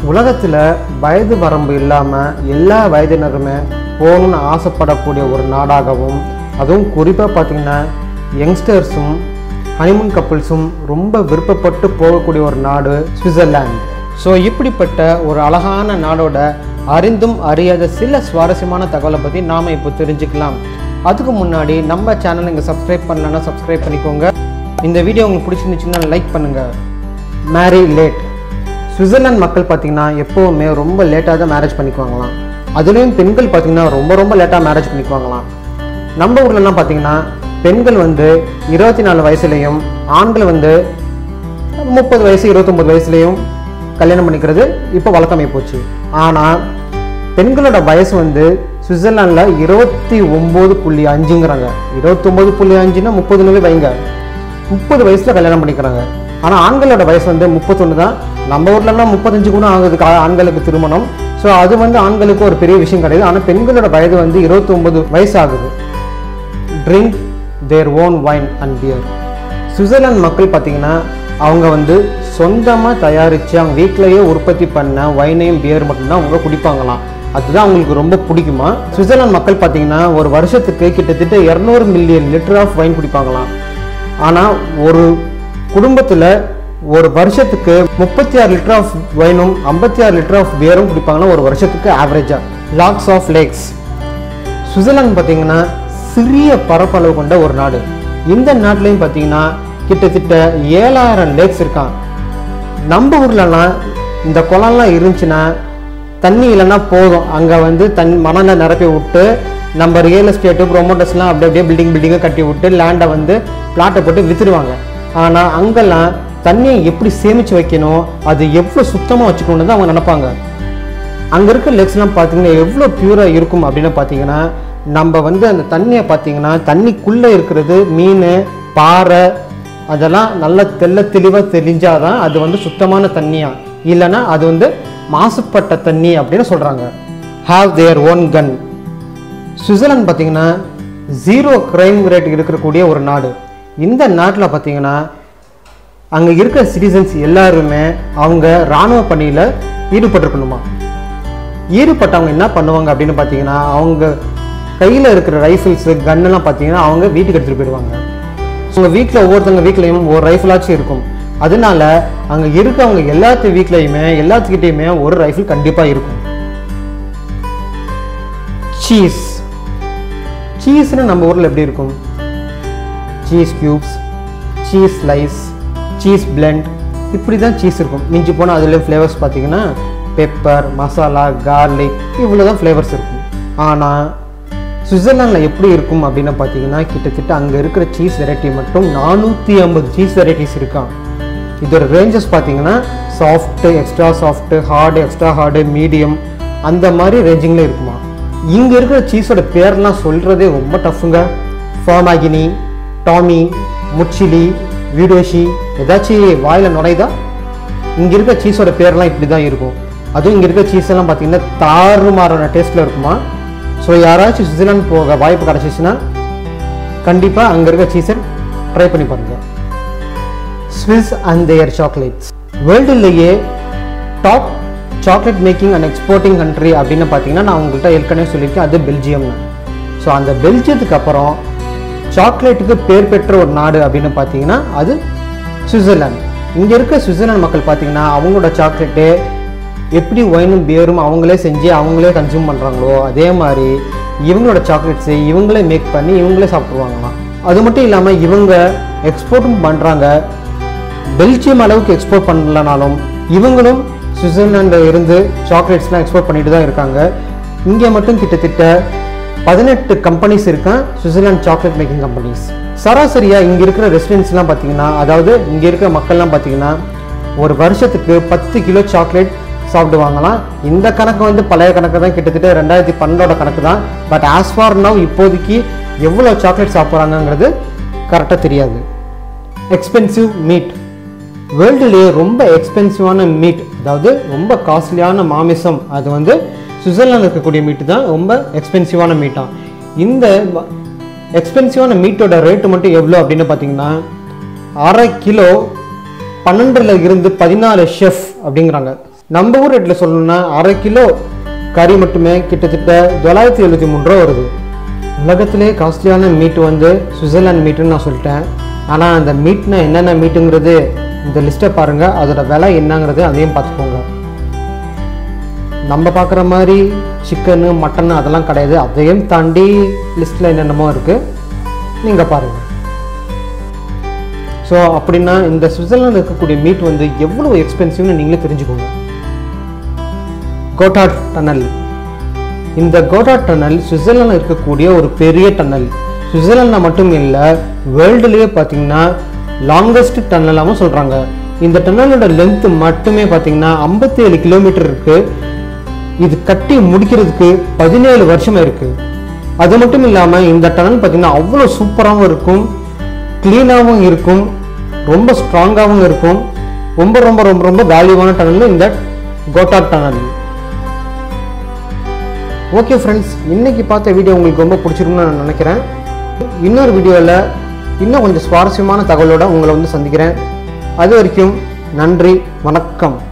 உலகத்தில் வயது வரம்பு இல்லாமல் எல்லா வயதினருமே போகணும்னு ஆசைப்படக்கூடிய ஒரு நாடாகவும் அதுவும் குறிப்பாக பார்த்தீங்கன்னா யங்ஸ்டர்ஸும் ஹனிமூன் கப்புள்ஸும் ரொம்ப விருப்பப்பட்டு போகக்கூடிய ஒரு நாடு சுவிட்சர்லாந்து ஸோ இப்படிப்பட்ட ஒரு அழகான நாடோட அறிந்தும் அறியாத சில சுவாரஸ்யமான தகவலை பற்றி நாம் இப்போ தெரிஞ்சுக்கலாம் அதுக்கு முன்னாடி நம்ம சேனல் நீங்கள் சப்ஸ்கிரைப் பண்ணலன்னா சப்ஸ்கிரைப் பண்ணிக்கோங்க இந்த வீடியோ உங்களுக்கு பிடிச்சிருந்துச்சுன்னா லைக் பண்ணுங்கள் மேரி லேட் சுவிட்சர்லாந்து மக்கள் பார்த்தீங்கன்னா எப்போவுமே ரொம்ப லேட்டாக தான் மேரேஜ் பண்ணிக்குவாங்களாம் அதுலேயும் பெண்கள் பார்த்தீங்கன்னா ரொம்ப ரொம்ப லேட்டாக மேரேஜ் பண்ணிக்குவாங்களாம் நம்ம ஊர்லலாம் பார்த்தீங்கன்னா பெண்கள் வந்து இருபத்தி நாலு வயசுலேயும் ஆண்கள் வந்து முப்பது வயசு இருபத்தொம்பது வயசுலேயும் கல்யாணம் பண்ணிக்கிறது இப்போ வழக்கமாகி போச்சு ஆனால் பெண்களோட வயசு வந்து சுவிட்சர்லாண்டில் இருபத்தி ஒம்பது புள்ளி அஞ்சுங்கிறாங்க இருபத்தொம்பது புள்ளி அஞ்சுன்னா முப்பதுனவே வைங்க முப்பது வயசில் கல்யாணம் பண்ணிக்கிறாங்க ஆனால் ஆண்களோட வயசு வந்து முப்பத்தொன்று தான் நம்ம ஊர்லலாம் முப்பத்தஞ்சு கூட ஆகுது கா- ஆண்களுக்கு திருமணம் ஸோ அது வந்து ஆண்களுக்கு ஒரு பெரிய விஷயம் கிடையாது ஆனால் பெண்களோட வயது வந்து இருபத்தொம்பது வயசு ஆகுது drink their own wine and beer Switzerland மக்கள் பார்த்தீங்கன்னா அவங்க வந்து சொந்தமாக தயாரித்து அவங்க வீட்டிலேயே உற்பத்தி பண்ண வைனையும் பியர் மட்டும்தான் அவங்க குடிப்பாங்களாம் அதுதான் அவங்களுக்கு ரொம்ப பிடிக்குமா சுவிட்சர்லாந்து மக்கள் பார்த்தீங்கன்னா ஒரு வருஷத்துக்கு கிட்டத்தட்ட இரநூறு மில்லியன் லிட்டர் ஆஃப் வைன் குடிப்பாங்களாம் ஆனால் ஒரு குடும்பத்தில் ஒரு வருஷத்துக்கு முப்பத்தி ஆறு லிட்டர் ஆஃப் வைனும் ஐம்பத்தி ஆறு லிட்டர் ஆஃப் பியரும் குடிப்பாங்கன்னா ஒரு வருஷத்துக்கு ஆவரேஜாக லாக்ஸ் ஆஃப் லேக்ஸ் சுவிட்சர்லாந்து பார்த்தீங்கன்னா சிறிய பரப்பளவு கொண்ட ஒரு நாடு இந்த நாட்டிலையும் பார்த்தீங்கன்னா கிட்டத்தட்ட ஏழாயிரம் லேக்ஸ் இருக்கான் நம்ம ஊர்லலாம் இந்த குளம்லாம் இருந்துச்சுன்னா தண்ணி இல்லைன்னா போதும் அங்கே வந்து தன் மணலை நிரப்பி விட்டு நம்ம ரியல் எஸ்டேட்டு ப்ரொமோட்டர்ஸ்லாம் அப்படி அப்படியே பில்டிங் பில்டிங்கை கட்டி விட்டு லேண்டை வந்து பிளாட்டை போட்டு விற்றுடுவாங்க ஆனால் அங்கெல்லாம் தண்ணியை எப்படி சேமித்து வைக்கணும் அது எவ்வளோ சுத்தமாக வச்சுக்கணும்னு தான் அவங்க நினைப்பாங்க அங்கே இருக்க லேக்ஸ்லாம் பார்த்தீங்கன்னா எவ்வளோ பியூராக இருக்கும் அப்படின்னு பார்த்தீங்கன்னா நம்ம வந்து அந்த தண்ணியை பார்த்தீங்கன்னா தண்ணிக்குள்ளே இருக்கிறது மீன் பாறை அதெல்லாம் நல்லா தெள்ள தெளிவாக தெரிஞ்சாதான் அது வந்து சுத்தமான தண்ணியா இல்லைன்னா அது வந்து மாசுபட்ட தண்ணி அப்படின்னு சொல்கிறாங்க have their own gun Switzerland பார்த்தீங்கன்னா ஜீரோ கிரைம் ரேட் இருக்கக்கூடிய ஒரு நாடு இந்த நாட்டில் பார்த்தீங்கன்னா அங்கே இருக்கிற சிட்டிசன்ஸ் எல்லாருமே அவங்க இராணுவ பணியில் ஈடுபட்டிருக்கணுமா ஈடுபட்டவங்க என்ன பண்ணுவாங்க அப்படின்னு பார்த்தீங்கன்னா அவங்க கையில் இருக்கிற ரைஃபிள்ஸு கன்னெல்லாம் பார்த்தீங்கன்னா அவங்க வீட்டுக்கு எடுத்துகிட்டு போயிடுவாங்க உங்கள் வீட்டில் ஒவ்வொருத்தவங்க வீட்லேயும் ஒரு ரைஃபிளாச்சும் இருக்கும் அதனால அங்கே இருக்கவங்க எல்லாத்து வீட்லேயுமே எல்லாத்துக்கிட்டேயுமே ஒரு ரைஃபிள் கண்டிப்பாக இருக்கும் சீஸ் சீஸ்னு நம்ம ஊரில் எப்படி இருக்கும் cheese cubes cheese slice cheese blend இப்படி தான் சீஸ் இருக்கும் மிஞ்சி போனால் அதில் ஃப்ளேவர்ஸ் பார்த்தீங்கன்னா பெப்பர் மசாலா கார்லிக் இவ்வளோ தான் ஃப்ளேவர்ஸ் இருக்கும் ஆனால் சுவிட்சர்லாண்டில் எப்படி இருக்கும் அப்படின்னு பார்த்தீங்கன்னா கிட்டத்தட்ட அங்கே இருக்கிற சீஸ் வெரைட்டி மட்டும் நானூற்றி ஐம்பது சீஸ் வெரைட்டிஸ் இருக்கான் இதோட ரேஞ்சஸ் பார்த்தீங்கன்னா soft extra soft hard extra hard medium அந்த மாதிரி ரேஞ்சிங்கில் இருக்குமா இங்கே இருக்கிற சீஸோட பேர்லாம் சொல்கிறதே ரொம்ப டஃப்புங்க ஃபார்மாகினி டாமி முச்சிலி வீடோஷி ஏதாச்சும் வாயில் நுழையுதா இங்கே இருக்க சீஸோட பேர்லாம் இப்படி தான் இருக்கும் அதுவும் இங்கே இருக்க சீஸ் எல்லாம் பார்த்தீங்கன்னா தாறுமாறான டேஸ்ட்டில் இருக்குமா ஸோ யாராச்சும் சுவிட்சர்லாந்து போக வாய்ப்பு கிடச்சிச்சின்னா கண்டிப்பாக அங்கே இருக்க சீஸை ட்ரை பண்ணி பாருங்கள் ஸ்விஸ் அண்ட் தேர் சாக்லேட்ஸ் வேர்ல்டுலேயே top chocolate making and exporting country அப்படின்னு பார்த்தீங்கன்னா நான் உங்கள்கிட்ட ஏற்கனவே சொல்லியிருக்கேன் அது பெல்ஜியம்னு ஸோ அந்த பெல்ஜியத்துக்கு அப்புறம் சாக்லேட்டுக்கு பேர் பெற்ற ஒரு நாடு அப்படின்னு பார்த்தீங்கன்னா அது சுவிட்சர்லாந்து இங்கே இருக்க சுவிட்சர்லாந்து மக்கள் பார்த்தீங்கன்னா அவங்களோட சாக்லேட்டு எப்படி ஒயினும் பியரும் அவங்களே செஞ்சு அவங்களே கன்சியூம் பண்ணுறாங்களோ அதே மாதிரி இவங்களோட சாக்லேட்ஸை இவங்களே மேக் பண்ணி இவங்களே சாப்பிடுவாங்களாம் அது மட்டும் இல்லாமல் இவங்க எக்ஸ்போர்ட்டும் பண்ணுறாங்க பெல்ஜியம் அளவுக்கு எக்ஸ்போர்ட் பண்ணலனாலும் இவங்களும் சுவிட்சர்லாண்டில் இருந்து சாக்லேட்ஸ்லாம் எக்ஸ்போர்ட் பண்ணிட்டு தான் இருக்காங்க இங்கே மட்டும் கிட்டத்தட்ட பதினெட்டு கம்பெனிஸ் இருக்கான் சுவிட்சர்லாந்து சாக்லேட் மேக்கிங் கம்பெனிஸ் சராசரியாக இங்கே இருக்கிற ரெசிடென்ட்ஸ்லாம் பார்த்தீங்கன்னா அதாவது இங்கே இருக்கிற மக்கள்லாம் பார்த்தீங்கன்னா ஒரு வருஷத்துக்கு பத்து கிலோ சாக்லேட் சாப்பிடுவாங்களாம் இந்த கணக்கு வந்து பழைய கணக்கு தான் கிட்டத்தட்ட ரெண்டாயிரத்தி பன்னெண்டோட கணக்கு தான் பட் ஆஸ் ஃபார் நவ் இப்போதைக்கு எவ்வளோ சாக்லேட் சாப்பிட்றாங்கங்கிறது கரெக்டாக தெரியாது எக்ஸ்பென்சிவ் மீட் வேர்ல்டுலேயே ரொம்ப எக்ஸ்பென்சிவான மீட் அதாவது ரொம்ப காஸ்ட்லியான மாமிசம் அது வந்து சுவிட்சர்லாந்து இருக்கக்கூடிய மீட்டு தான் ரொம்ப எக்ஸ்பென்சிவான மீட்டாம் இந்த எக்ஸ்பென்சிவான மீட்டோட ரேட்டு மட்டும் எவ்வளோ அப்படின்னு பார்த்தீங்கன்னா அரை கிலோ பன்னெண்டுல இருந்து பதினாலு ஷெஃப் அப்படிங்கிறாங்க நம்ம ஊர் ரேட்டில் சொல்லணும்னா அரை கிலோ கறி மட்டுமே கிட்டத்தட்ட தொள்ளாயிரத்தி எழுபத்தி மூணு ரூபா வருது உலகத்திலே காஸ்ட்லியான மீட் வந்து சுவிட்சர்லாந்து மீட்டுன்னு நான் சொல்லிட்டேன் ஆனால் அந்த மீட்னா என்னென்ன மீட்டுங்கிறது இந்த லிஸ்ட்டை பாருங்கள் அதோட விலை என்னங்கிறது அதையும் பார்த்துக்கோங்க நம்ம பார்க்குற மாதிரி சிக்கனு மட்டன் அதெல்லாம் கிடையாது அதையும் தாண்டி லிஸ்ட்டில் என்னென்னமோ இருக்குது நீங்கள் பாருங்கள் ஸோ அப்படின்னா இந்த சுவிட்சர்லாண்டில் இருக்கக்கூடிய மீட் வந்து எவ்வளோ எக்ஸ்பென்சிவ்னு நீங்களே தெரிஞ்சுக்கோங்க கோட்டாட் டனல் இந்த கோட்டாட் டனல் சுவிட்சர்லாண்டில் இருக்கக்கூடிய ஒரு பெரிய டனல் சுவிட்சர்லாண்டில் மட்டும் இல்லை வேர்ல்டுலேயே பார்த்தீங்கன்னா லாங்கஸ்ட் டன்னலாகவும் சொல்கிறாங்க இந்த டன்னலோட லென்த் மட்டுமே பார்த்தீங்கன்னா ஐம்பத்தி ஏழு கிலோமீட்டர் இருக்குது இது கட்டி முடிக்கிறதுக்கு பதினேழு வருஷம் இருக்குது அது மட்டும் இல்லாமல் இந்த டனல் பார்த்தீங்கன்னா அவ்வளோ சூப்பராகவும் இருக்கும் க்ளீனாகவும் இருக்கும் ரொம்ப ஸ்ட்ராங்காகவும் இருக்கும் ரொம்ப ரொம்ப ரொம்ப ரொம்ப வேல்யூவான டனல் இந்த கோட்டாட் டனல் ஓகே ஃப்ரெண்ட்ஸ் இன்னைக்கு பார்த்த வீடியோ உங்களுக்கு ரொம்ப பிடிச்சிருக்கும்னு நான் நினைக்கிறேன் இன்னொரு வீடியோவில் இன்னும் கொஞ்சம் சுவாரஸ்யமான தகவலோட உங்களை வந்து சந்திக்கிறேன் அது வரைக்கும் நன்றி வணக்கம்